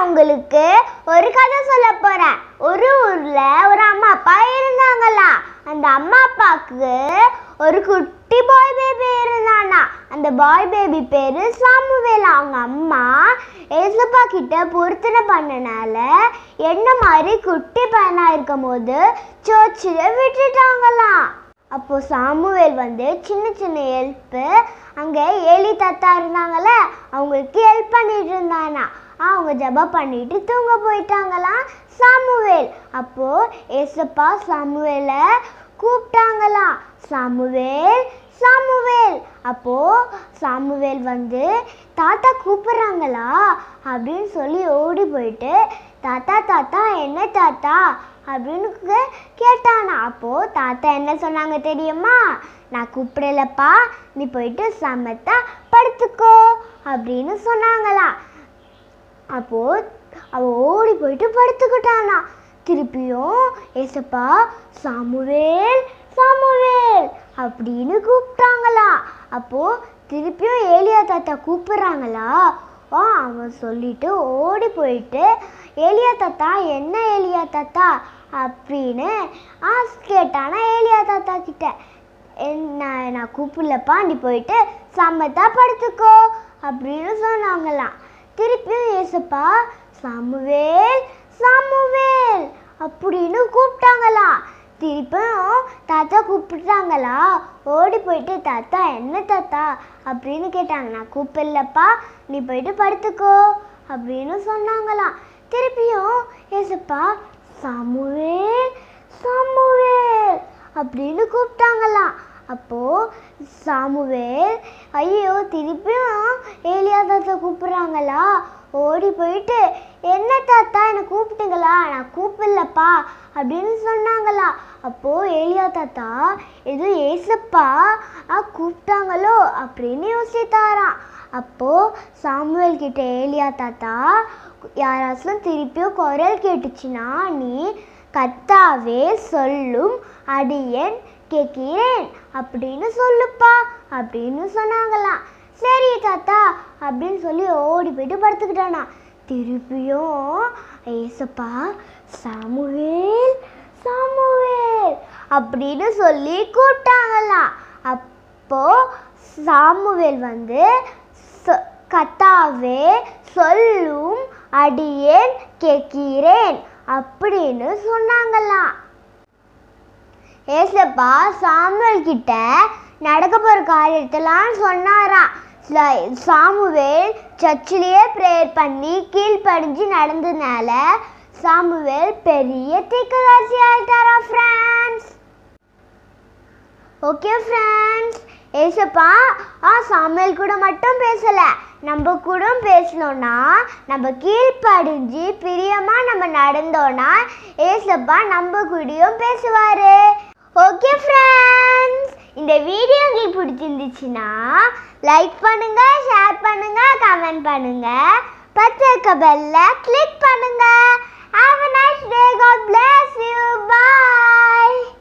உங்களுக்கு ஒரு கதை சொல்ல போறேன் ஒரு ஊர்ல ஒரு அம்மா அப்பா இருந்தாங்களா அந்த அம்மா அப்பாவுக்கு ஒரு குட்டி பாய் பேபி இருந்தானா அந்த பாய் பேபி பேரு சாமுவேல் அவங்க அம்மா ஏசப்பா கிட்ட பொருத்தனை பண்ணனால என்ன மாதிரி குட்டி பையனா இருக்கும் போது சர்ச்சில் விட்டுட்டாங்களாம் அப்போ சாமுவேல் வந்து சின்ன சின்ன ஹெல்ப்பு அங்கே ஏலி தாத்தா இருந்தாங்கல்ல அவங்களுக்கு ஹெல்ப் பண்ணிட்டு இருந்தானா அவங்க ஜெபம் பண்ணிட்டு தூங்க போயிட்டாங்களாம் சாமுவேல் அப்போ ஏசப்பா சாமுவேலை கூப்பிட்டாங்களாம் சாமுவேல் சாமுவேல் அப்போ சாமுவேல் வந்து தாத்தா கூப்பிடுறாங்களா அப்படின்னு சொல்லி ஓடி போயிட்டு தாத்தா தாத்தா என்ன தாத்தா அப்படின்னு கே- கேட்டானா அப்போ தாத்தா என்ன சொன்னாங்க தெரியுமா நான் கூப்பிடலப்பா நீ போயிட்டு சமத்தா படுத்துக்கோ அப்படின்னு சொன்னாங்களாம் அப்போ அவ ஓடி போயிட்டு படுத்துக்கிட்டானா திருப்பியும் ஏசப்பா சாமுவேல் சாமுவேல் அப்படின்னு கூப்பிட்டாங்களா அப்போ திருப்பியும் ஏலியா தாத்தா கூப்பிடுறாங்களா ஆ அவன் சொல்லிட்டு ஓடி போயிட்டு ஏலியா தாத்தா என்ன ஏலியா தாத்தா அப்படின்னு ஆ கேட்டானா ஏலியா தாத்தா கிட்ட என்ன நான் கூப்பிடலப்பா நீ போயிட்டு சம்மத்தா படுத்துக்கோ அப்படின்னு சொன்னாங்களாம் திருப்பியும் ஏசப்பா சாமுவேல் சாமுவேல் அப்படின்னு கூப்பிட்டாங்களாம் திருப்பியும் தாத்தா கூப்பிட்டாங்களா ஓடி போயிட்டு தாத்தா என்ன தாத்தா அப்படின்னு கேட்டாங்க நான் கூப்பிடலப்பா நீ போயிட்டு படுத்துக்கோ அப்படின்னு சொன்னாங்களாம் திருப்பியும் ஏசப்பா சாமுவேல் சாமுவேல் அப்படின்னு கூப்பிட்டாங்களாம் அப்போ சாமுவேல் ஐயோ திருப்பியும் ஏலியா தாத்தா கூப்பிடுறாங்களா ஓடி போயிட்டு என்ன தாத்தா என்னை கூப்பிட்டீங்களா நான் கூப்பிடலப்பா அப்படின்னு சொன்னாங்களா அப்போ ஏலியா தாத்தா ஏதோ ஏசப்பா ஆ, கூப்பிட்டாங்களோ அப்படின்னு யோசித்தாராம் அப்போ சாமுவேல் கிட்ட ஏலியா தாத்தா யாராச்சும் திருப்பியும் குரல் கேட்டுச்சுன்னா நீ கத்தாவே சொல்லும் அடியேன் கேட்கிறேன் அப்படின்னு சொல்லுப்பா அப்படின்னு சொன்னாங்களாம் சரி தாத்தா அப்படின்னு சொல்லி ஓடி போயிட்டு படுத்துக்கிட்டானா திருப்பியும் ஏசப்பா சாமுவேல் சாமுவேல் அப்படின்னு சொல்லி கூப்பிட்டாங்களாம் அப்போ சாமுவேல் வந்து சொ- கத்தாவே சொல்லும் அடியேன் கேட்கிறேன் அப்படின்னு சொன்னாங்களாம் ஏசப்பா சாமுவேல் கிட்ட நடக்க போகிற காரியத்தெல்லாம் சொன்னாராம் ச- சாமுவேல் சர்ச்சிலேயே ப்ரேயர் பண்ணி கீழ்ப்படிஞ்சு நடந்ததுனால சாமுவேல் பெரிய தீர்க்கதரிசி ஆயிட்டாரா ஃப்ரெண்ட்ஸ் ஓகே ஃப்ரெண்ட்ஸ் ஏசப்பா ஆ சாமுவேல் கூட மட்டும் பேசல நம்ம கூட பேசணும்னா நம்ம கீழ்ப்படிஞ்சு பிரியமா நம்ம நடந்தோம்னா ஏசப்பா நம்ம கூடயும் பேசுவாரு ஓகே ஃப்ரெண்ட்ஸ் இந்த வீடியோ உங்களுக்கு பிடிச்சிருந்துச்சுன்னா லைக் பண்ணுங்க ஷேர் பண்ணுங்க கமெண்ட் பண்ணுங்க பச்சை இருக்க பெல்ல கிளிக் பண்ணுங்க Have a nice day. God bless you. Bye.